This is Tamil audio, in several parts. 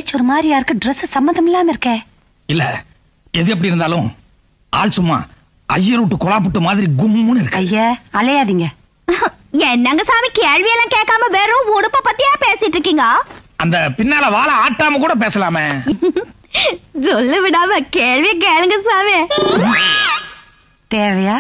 பேச்சு ஒரு மாதிரியா இருக்கு Dress சம்மந்தம் இல்லாம இருக்கே இல்ல எது எப்படி இருந்தாலும் ஆள் சும்மா ஐயர் விட்டு கொலாப்புட்டு மாதிரி கும்முன்னு இருக்கு ஐயா அலையாதீங்க என்னங்க சாமி கேள்வி எல்லாம் கேட்காம வெறும் உடுப்ப பத்தியா பேசிட்டு இருக்கீங்க அந்த பின்னால வாழ ஆட்டாம கூட பேசலாமே சொல்ல விடாம கேள்வி கேளுங்க சாமி தேவையா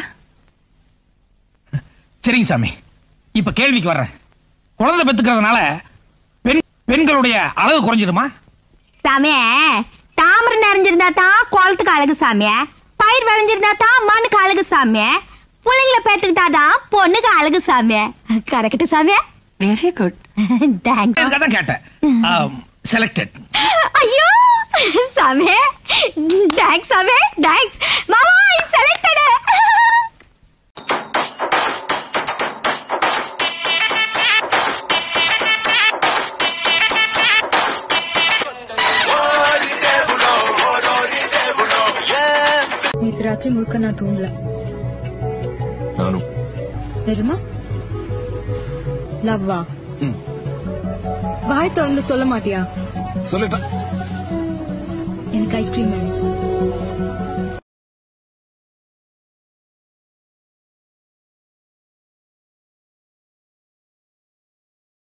சரிங்க சாமி இப்ப கேள்விக்கு வர்றேன் குழந்தை பெத்துக்கிறதுனால பெண் பெண்களுடைய அளவு குறைஞ்சிருமா சாமியே தாமரை நிறைஞ்சிருந்தா தான் குளத்துக்கு அழகு சாமியே பயிர் விளைஞ்சிருந்தா தான் மண்ணுக்கு அழகு சாமியே பிள்ளைங்கள பெற்றுக்கிட்டாதான் பொண்ணுக்கு அழகு சாமியே கரெக்ட் சாமியே வெரி குட் தேங்க்ஸ் இதுக்காக தான் கேட்டேன் செலக்டட் ஐயோ சாமி தேங்க்ஸ் சாமி தேங்க்ஸ் மாமா செலக்டட் நேற்று ராத்திரி முழுக்க நான் தூங்கல நானும் நிஜமா லவ்வா வாய் திறந்து சொல்ல மாட்டியா சொல்லிட்டேன் எனக்கு ஐஸ்கிரீம் வேணும்